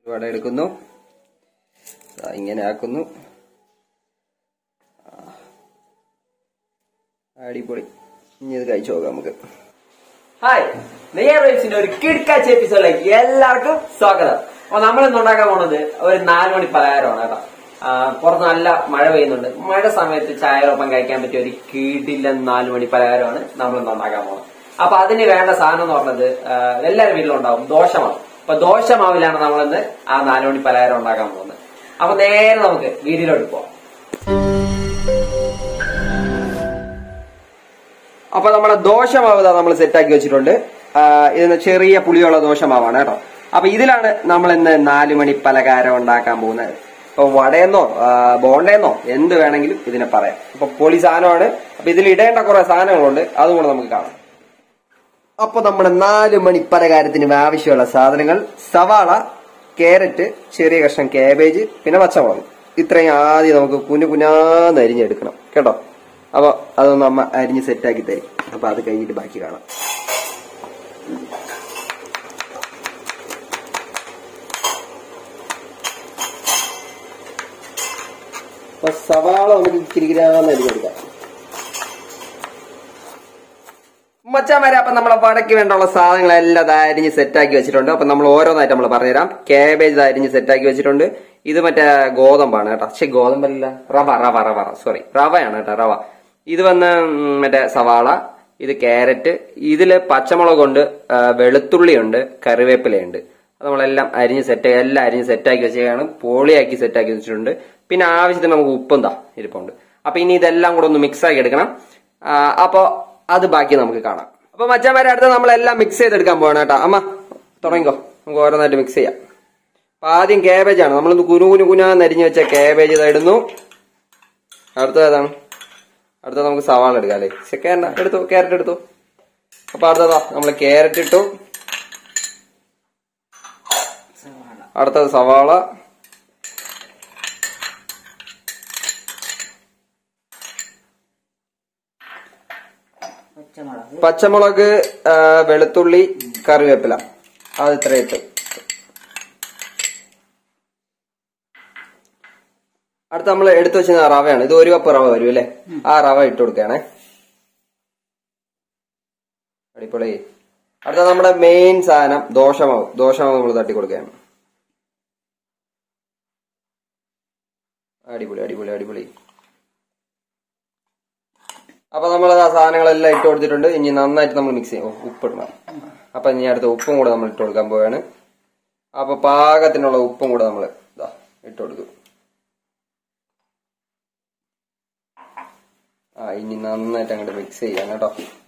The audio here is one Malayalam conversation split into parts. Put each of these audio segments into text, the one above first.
വട എടുക്കുന്നു ദാ ഇങ്ങനെ ആക്കുന്നു ആ. അടിപൊളി ഇനി ഇത് കഴിച്ചു നോക്കാം നമുക്ക് ഹായ് നെയ്യർ വേവ്സിന്റെ ഒരു കിടക്കാച്ച എപ്പിസോഡിലേക്ക് എല്ലാവർക്കും സ്വാഗതം അപ്പൊ നമ്മൾ ഇന്ന് ഉണ്ടാക്കാൻ പോണത് ഒരു നാല് മണി പലഹാരമാണ് കേട്ടോ ആ, പുറത്ത് നല്ല മഴ പെയ്യുന്നുണ്ട് മഴ സമയത്ത് ചായയോടൊപ്പം കഴിക്കാൻ പറ്റിയ ഒരു കീടില്ല നാല് മണി പലഹാരമാണ് നമ്മൾ ഇന്ന് ഉണ്ടാക്കാൻ പോകുന്നത് അപ്പൊ അതിന് വേണ്ട സാധനം എന്ന് പറഞ്ഞത് ആ, എല്ലാവരും വീട്ടിലുണ്ടാവും ദോശമാവ് അപ്പൊ ദോശമാവിലാണ് നമ്മളിന്ന് ആ നാല് മണി പലഹാരം ഉണ്ടാക്കാൻ പോകുന്നത് അപ്പൊ നേരെ നമുക്ക് വീട്ടിലോട്ട് പോവാം അപ്പൊ നമ്മുടെ ദോശമാവ് നമ്മൾ സെറ്റാക്കി വെച്ചിട്ടുണ്ട് ആ, ഇതിന് ചെറിയ പുളിയുള്ള ദോശമാവാണ് കേട്ടോ അപ്പൊ ഇതിലാണ് നമ്മൾ ഇന്ന് നാലു മണി പലഹാരം ഉണ്ടാക്കാൻ പോകുന്നത് ഇപ്പൊ വടയെന്നോ ആ, ബോണ്ടയെന്നോ എന്ത് വേണമെങ്കിലും ഇതിനെ പറയാം അപ്പൊ പൊളി സാധനമാണ് അപ്പൊ ഇതിൽ ഇടേണ്ട കുറെ സാധനങ്ങളുണ്ട് അതുകൂടെ നമുക്ക് കാണാം അപ്പൊ നമ്മുടെ നാല് മണി പലഹാരത്തിന് ആവശ്യമുള്ള സാധനങ്ങൾ സവാള ക്യാരറ്റ് ചെറിയ കഷ്ണം കാബേജ് പിന്നെ പച്ചമുളക് ഇത്രയും ആദ്യം നമുക്ക് കുനു കുനാന്ന് അരിഞ്ഞെടുക്കണം കേട്ടോ അപ്പൊ അതൊന്ന് അമ്മ അരിഞ്ഞ് സെറ്റാക്കി തരും അപ്പൊ അത് കഴിഞ്ഞിട്ട് ബാക്കി കാണാം അപ്പൊ സവാള നമുക്ക് ഇച്ചിരി ഗ്രാന്ന് അരിഞ്ഞെടുക്കാം മച്ചാമാരെ അപ്പൊ നമ്മളെ വടക്ക് വേണ്ടുള്ള സാധനങ്ങളെല്ലാം ദാ അരിഞ്ഞ് സെറ്റാക്കി വെച്ചിട്ടുണ്ട് അപ്പൊ നമ്മൾ ഓരോന്നായിട്ട് നമ്മൾ പറഞ്ഞുതരാം കാബേജ് ദാ അരിഞ്ഞ് സെറ്റാക്കി വെച്ചിട്ടുണ്ട് ഇത് മറ്റേ ഗോതമ്പാണ് കേട്ടോ പക്ഷെ ഗോതമ്പല്ല റവ റവ റവ സോറി റവയാണ് കേട്ടോ റവ ഇത് വന്ന് ഉം, മറ്റേ സവാള ഇത് ക്യാരറ്റ് ഇതില് പച്ചമുളകുണ്ട് ആ, വെളുത്തുള്ളിയുണ്ട് കറിവേപ്പിലയുണ്ട് അത് നമ്മളെല്ലാം അരിഞ്ഞ് സെറ്റ് എല്ലാം അരിഞ്ഞ് സെറ്റാക്കി വെച്ചാണ് പോളിയാക്കി സെറ്റാക്കി വെച്ചിട്ടുണ്ട് പിന്നെ ആവശ്യത്തിന് നമുക്ക് ഉപ്പും താ ഇരിപ്പുണ്ട് അപ്പൊ ഇനി ഇതെല്ലാം കൂടെ ഒന്ന് മിക്സ് ആക്കി എടുക്കണം ആ, അപ്പൊ അത് ബാക്കി നമുക്ക് കാണാം അപ്പൊ മച്ചാമാരെ അടുത്ത് നമ്മളെല്ലാം മിക്സ് ചെയ്തെടുക്കാൻ പോവാണ് കേട്ടോ അമ്മ തുടങ്ങിക്കോ നമുക്ക് ഓരോന്നായിട്ട് മിക്സ് ചെയ്യാം അപ്പൊ ആദ്യം കാബേജ് ആണ് നമ്മളൊന്ന് കുനു കുനു കുനാന്ന് അരിഞ്ഞ് വെച്ച കാബേജ് ഇതാ ഇടുന്നു അടുത്തത് ഏതാണ് അടുത്തത് നമുക്ക് സവാള എടുക്കാം അല്ലേ ക്യാരറ്റ് എടുത്തു ക്യാരറ്റ് എടുത്തു അപ്പൊ അടുത്തതാ നമ്മൾ ക്യാരറ്റ് ഇട്ടു അടുത്തത് സവാള പച്ചമുളക് ആ, വെളുത്തുള്ളി കറിവേപ്പില അത് ഇത്ര ഇട്ട് അടുത്ത നമ്മൾ എടുത്തു വെച്ച റവയാണ് ഇത് ഒരു കപ്പ് റവ വരും അല്ലേ ആ റവ ഇട്ട് കൊടുക്കുകയാണേ അടിപൊളി അടുത്ത നമ്മുടെ മെയിൻ സാധനം ദോശമാവ് ദോശമാവ് നമ്മൾ തട്ടി കൊടുക്കുകയാണ് അടിപൊളി അടിപൊളി അടിപൊളി അപ്പൊ നമ്മൾ ആ സാധനങ്ങളെല്ലാം ഇട്ട് കൊടുത്തിട്ടുണ്ട് ഇനി നന്നായിട്ട് നമ്മൾ മിക്സ് ചെയ്യും ഓ, ഉപ്പിടണം അപ്പൊ ഇനി അടുത്ത ഉപ്പും കൂടെ നമ്മൾ ഇട്ട് കൊടുക്കാൻ പോവാണ് അപ്പൊ പാകത്തിനുള്ള ഉപ്പും കൂടെ നമ്മൾ ഇതാ ഇട്ട് കൊടുക്കും ആ ഇനി നന്നായിട്ട് അങ്ങോട്ട് മിക്സ് ചെയ്യാം കേട്ടോ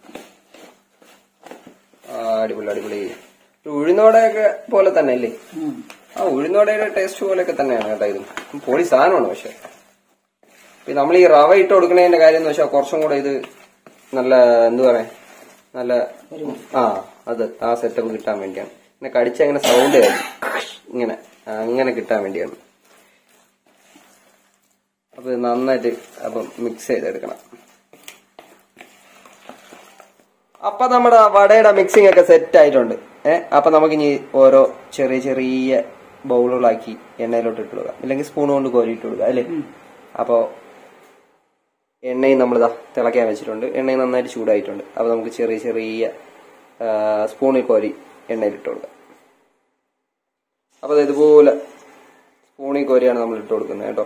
ആ അടിപൊളി അടിപൊളി ഒരു ഉഴുന്നോടയൊക്കെ പോലെ തന്നെ അല്ലേ ആ ഉഴുന്നോടയുടെ ടേസ്റ്റ് പോലെയൊക്കെ തന്നെയാണ് കേട്ടോ ഇത് പൊളി സാധനമാണ് പക്ഷെ പിന്നെ നമ്മൾ ഈ റവ ഇട്ട് കൊടുക്കണതിന്റെ കാര്യം എന്ന് വെച്ചാൽ കുറച്ചും കൂടെ ഇത് നല്ല എന്തു പറയാ നല്ല ആ അത് ആ സെറ്റപ്പ് കിട്ടാൻ വേണ്ടിയാണ് പിന്നെ കടിച്ച് അങ്ങനെ സൗണ്ട് ഇങ്ങനെ ആ, അങ്ങനെ കിട്ടാൻ വേണ്ടിയാണ് അപ്പൊ ഇത് നന്നായിട്ട് അപ്പം മിക്സ് ചെയ്തെടുക്കണം അപ്പൊ നമ്മുടെ വടയുടെ മിക്സിംഗ് ഒക്കെ സെറ്റ് ആയിട്ടുണ്ട് ഏഹ് അപ്പൊ നമുക്കിനി ഓരോ ചെറിയ ചെറിയ ബൗളുകളാക്കി എണ്ണയിലോട്ട് ഇട്ട് കൊടുക്കാം ഇല്ലെങ്കിൽ സ്പൂൺ കൊണ്ട് കോരി ഇട്ട് കൊടുക്കാം അല്ലേ അപ്പോ എണ്ണയും നമ്മളിതാ തിളയ്ക്കാൻ വെച്ചിട്ടുണ്ട് എണ്ണയും നന്നായിട്ട് ചൂടായിട്ടുണ്ട് അപ്പൊ നമുക്ക് ചെറിയ ചെറിയ ആ, സ്പൂണിൽ കോരി എണ്ണയിൽ ഇട്ട് കൊടുക്കാം അപ്പൊ ദേ ഇതുപോലെ സ്പൂണിൽ കോരിയാണ് നമ്മൾ ഇട്ട് കൊടുക്കുന്നത് കേട്ടോ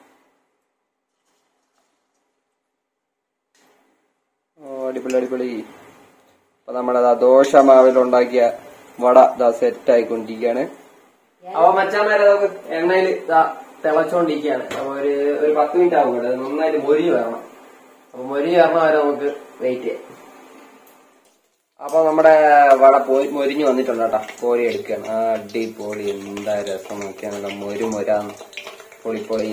ഓ, അടിപൊളി അടിപൊളി അപ്പൊ നമ്മുടെ ദോശ മാവിൽ ഉണ്ടാക്കിയ വട ദാ സെറ്റ് ആയിക്കൊണ്ടിരിക്കുകയാണ് അപ്പൊ മച്ചാന്മാരെ നമുക്ക് എണ്ണയിൽ തിളച്ചോണ്ടിരിക്കുകയാണ് അപ്പൊ ഒരു ഒരു പത്ത് മിനിറ്റ് ആവും കേട്ടോ ഇത് നന്നായിട്ട് മൊരി വരണം അപ്പൊ മൊരി വരണം വരെ നമുക്ക് വെയിറ്റ് ചെയ്യാം അപ്പൊ നമ്മുടെ വട പോയി മൊരിഞ്ഞു വന്നിട്ടുണ്ട് കേട്ടോ കോരി എടുക്കുകയാണ് ആ അടിപൊളി എന്താ രസം നോക്കിയാണല്ലോ മൊരു മൊരാന്ന് പൊളി പൊളി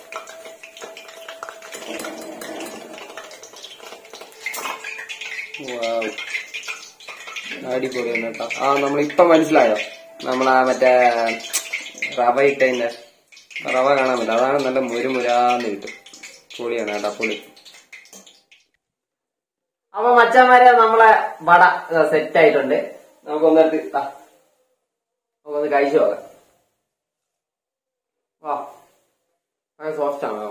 Wow. അടിപൊളിയാണ് കേട്ടോ ആ നമ്മളിപ്പൊ മനസ്സിലായോ നമ്മളാ മറ്റേ റവ ഇട്ടതിന്റെ റവ കാണാൻ പറ്റില്ല അതാണ് നല്ല മുരുമുരാന്ന് കിട്ടും പൊളിയാണ് കേട്ടോ പൊളി അപ്പൊ മച്ചാന്മാരെ നമ്മളെ വട സെറ്റ് ആയിട്ടുണ്ട് നമുക്കൊന്നിട്ട് നമുക്കൊന്ന് കഴിച്ചു നോക്കാം ആ അത് സോഫ്റ്റ് ആണോ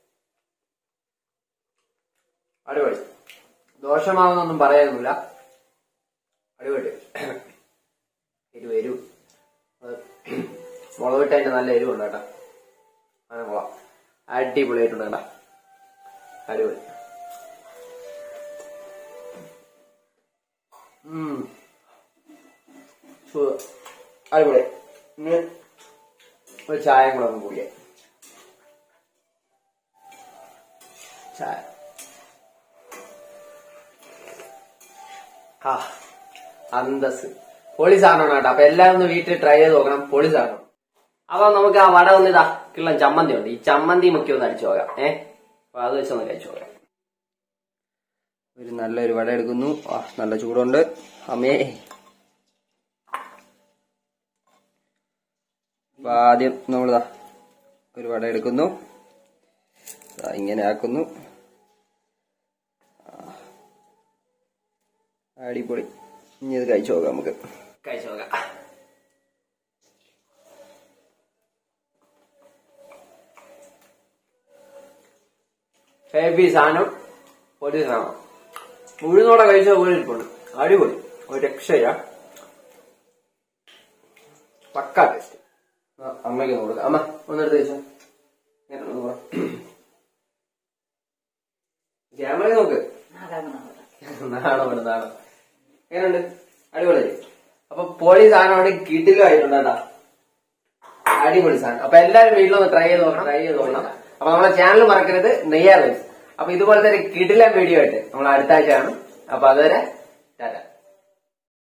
അടിപൊളി ദോഷമാവെന്നൊന്നും പറയാനൊന്നുമില്ല അടിപൊളി എരിവ് എരിവ് അത് മുളക് ഇട്ട് അതിന്റെ നല്ല എരിവുണ്ട് കേട്ടോ അങ്ങനെ കൊള്ളാം അടിപൊളിയായിട്ടുണ്ട് കേട്ടോ അടിപൊളി ഉം. സു- അടിപൊളി ഇനി ഒരു ചായയും കൂടെ ഒന്ന് കുടിക്കാം ചായ ആ അന്തസ് പൊളി സാധനമാണ് കേട്ടോ അപ്പൊ എല്ലാവരും ഒന്ന് വീട്ടിൽ ട്രൈ ചെയ്ത് നോക്കണം പൊളി സാധനം അപ്പൊ നമുക്ക് ആ വട ഒന്ന് ഇതാ കിള്ള ചമ്മന്തി ഉണ്ട് ഈ ചമ്മന്തി മുക്കി ഒന്ന് അടിച്ചു പോകാം ഏ അപ്പൊ അത് വെച്ചൊന്ന് കഴിച്ചു പോകാം ഒരു നല്ലൊരു വട എടുക്കുന്നു ആ നല്ല ചൂടുണ്ട് അമ്മേ അപ്പൊ ആദ്യം നമ്മളിതാ ഒരു വട എടുക്കുന്നു ദാ ഇങ്ങനെ ആക്കുന്നു ആ. അടിപൊളി ഇനി ഇത് കഴിച്ചു നോക്കാം നമുക്ക് കഴിച്ചു നോക്കാം ഹെവി സാധനം ഒരു സാധനം മുഴുവനോടെ കഴിച്ച പോലെ ഇരിപ്പുണ്ട് അടിപൊളി ഒരു രക്ഷയില്ല പക്കാ ടേസ്റ്റ് അമ്മയ്ക്ക് ഒന്ന് കൊടുക്കാം അമ്മ ഒന്നെടുത്ത് കഴിച്ചോ ഇങ്ങനെ ഒന്ന് പറ. ക്യാമറ നോക്ക് നാണോ ഇവിടെ നാണോ എങ്ങനെയുണ്ട് അടിപൊളി അപ്പൊ പൊളി സാധനമാണ് കിട്ടിലുമായിട്ടുണ്ട് കേട്ടാ അടിപൊളി സാധനം അപ്പൊ എല്ലാവരും വീട്ടിലൊന്ന് ട്രൈ ചെയ്ത് നോക്കണം ട്രൈ ചെയ്ത് നോക്കണം അപ്പൊ നമ്മുടെ ചാനൽ മറക്കരുത് നെയ്യാർ അപ്പൊ ഇതുപോലത്തെ ഒരു കിടിലൻ വീഡിയോ ആയിട്ട് നമ്മൾ അടുത്ത ആഴ്ച കാണും അപ്പൊ അതുവരെ ടാറ്റ